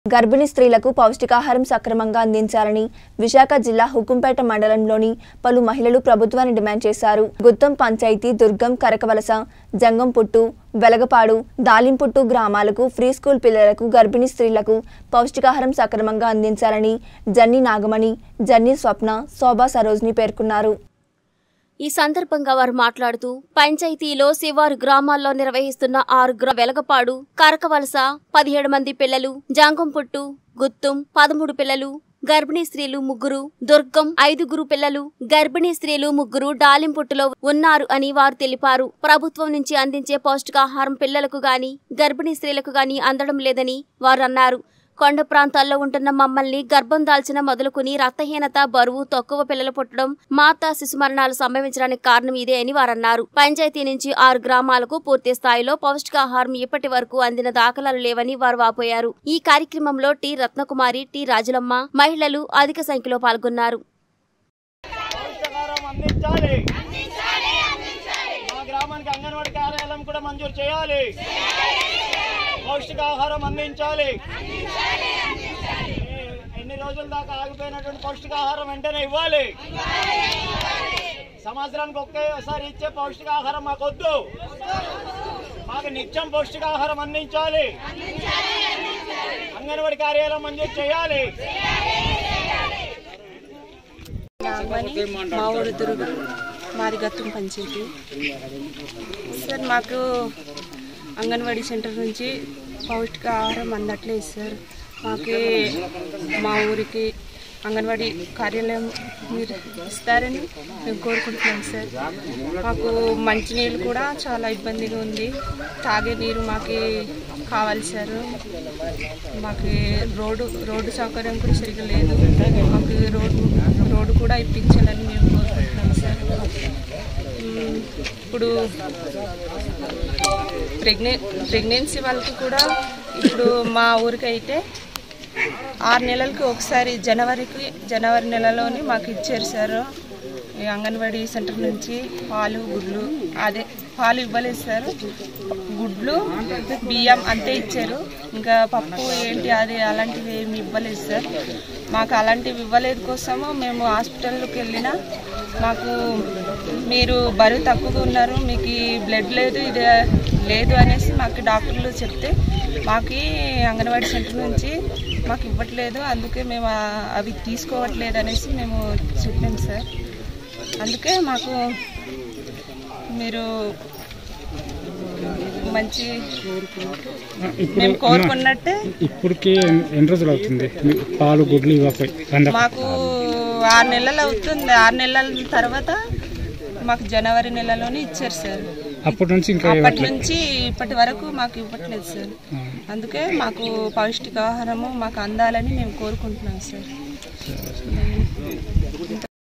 గర్భిణీ స్త్రీలకు పౌష్టికాహారం సక్రమంగా అందించాలని విశాఖ జిల్లా హుకుంపేట మండలంలోని పలు మహిళలు ప్రభుత్వాన్ని డిమాండ్ చేశారు గుత్తం పంచాయతీ దుర్గం కరకవలస జంగంపుట్టు వెలగపాడు దాలింపుట్టు గ్రామాలకు ఫ్రీ స్కూల్ పిల్లలకు గర్భిణీ స్త్రీలకు పౌష్టికాహారం సక్రమంగా అందించాలని జన్ని నాగమణి జన్ని స్వప్న శోభా సరోజ్ని పేర్కొన్నారు ఈ సందర్భంగా వారు మాట్లాడుతూ పంచాయతీలో శివారు గ్రామాల్లో నిర్వహిస్తున్న ఆరు గ్రా వెలగపాడు కరకవలస పదిహేడు మంది పిల్లలు జాంగంపుట్టు గుత్తుం పదమూడు పిల్లలు గర్భిణీ స్త్రీలు ముగ్గురు దుర్గం ఐదుగురు పిల్లలు గర్భిణీ స్త్రీలు ముగ్గురు డాలింపుట్టులో ఉన్నారు అని వారు తెలిపారు ప్రభుత్వం నుంచి అందించే పౌష్టికాహారం పిల్లలకు గాని గర్భిణీ స్త్రీలకు గాని అందడం లేదని వారు అన్నారు కొండ ప్రాంతాల్లో ఉంటున్న మమ్మల్ని గర్భం దాల్చిన మొదలుకుని రక్తహీనత బరువు తక్కువ పిల్లలు పుట్టడం మాతా శిశు మరణాలు సంభవించడానికి కారణం ఇదే అని వారన్నారు పంచాయతీ నుంచి ఆరు గ్రామాలకు పూర్తి స్థాయిలో పౌష్టికాహారం ఇప్పటి వరకు అందిన దాఖలాలు లేవని వారు వాపోయారు ఈ కార్యక్రమంలో టి రత్నకుమారి టి రాజులమ్మ మహిళలు అధిక సంఖ్యలో పాల్గొన్నారు పౌష్టికాహారం అందించాలి మా గ్రామానికి అంగన్వాడీ కార్యాలయం కూడా మంజూరు చేయాలి పౌష్టికాహారం అందించాలి ఏ- ఎన్ని రోజుల దాకా ఆగిపోయినటువంటి పౌష్టికాహారం వెంటనే ఇవ్వాలి సంవత్సరానికి ఒకేసారి ఇచ్చే పౌష్టికాహారం మాకు వద్దు మాకు నిత్యం పౌష్టికాహారం అందించాలి అంగన్వాడీ కార్యాలయం మంజూరు చేయాలి నాగమణి మా ఊరు దుర్గ మాది గత్తం పంచాయతీ సార్ మాకు అంగన్వాడీ సెంటర్ నుంచి పౌష్టిక ఆహారం అందట్లేదు సార్ మాకు మా ఊరికి అంగన్వాడీ కార్యాలయం మీరు ఇస్తారని మేము కోరుకుంటున్నాం సార్ మాకు మంచినీళ్ళు కూడా చాలా ఇబ్బందిగా ఉంది తాగే నీరు మాకు కావాలి సార్ మాకు రోడ్డు రోడ్డు సౌకర్యం కూడా సరిగ్గా లేదు మాకు రోడ్డు రోడ్డు కూడా ఇప్పించాలని మేము కోరుకుంటున్నాం సార్ మ్మ్. ఇప్పుడు ప్రెగ్నె ప్రెగ్నెన్సీ వాళ్ళకి కూడా ఇప్పుడు మా ఊరికి అయితే ఆరు నెలలకి ఒకసారి జనవరికి జనవరి నెలలోని మాకు ఇచ్చారు సార్ ఈ అంగన్వాడీ సెంటర్ నుంచి పాలు గుడ్లు అదే పాలు ఇవ్వలేదు సార్ గుడ్లు బియ్యం అంతే ఇచ్చారు ఇంకా పప్పు ఏంటి అది అలాంటివి ఏమి ఇవ్వలేదు సార్ మాకు అలాంటివి ఇవ్వలేదు కోసము మేము హాస్పిటల్కి వెళ్ళినా మాకు మీరు బరువు తక్కువగా ఉన్నారు మీకు ఈ బ్లడ్ లేదు ఇది లేదు అనేసి మాకు డాక్టర్లు చెప్తే మాకు ఈ అంగన్వాడీ సెంటర్ నుంచి మాకు ఇవ్వట్లేదు అందుకే మేము ఆ- అవి తీసుకోవట్లేదు అనేసి మేము చెప్పాం సార్ అందుకే మాకు మీరు మంచి మేము కోరుకున్నట్టే ఇప్పటికి ఎన్- ఎన్ని రోజులు అవుతుంది మీ పాలు గుడ్లు ఇవ్వకపోయి వంద మాకు ఆరు నెలలు అవుతుంది ఆరు నెలల తర్వాత మాకు జనవరి నెలలోనే ఇచ్చారు సార్ అప్పటి నుంచి ఇంకా అప్పటి ఇవ్వట్లేదు నుంచి ఇప్పటి వరకు మాకు ఇవ్వట్లేదు సార్ అందుకే మాకు పౌష్టికాహారము మాకు అందాలని మేము కోరుకుంటున్నాం సార్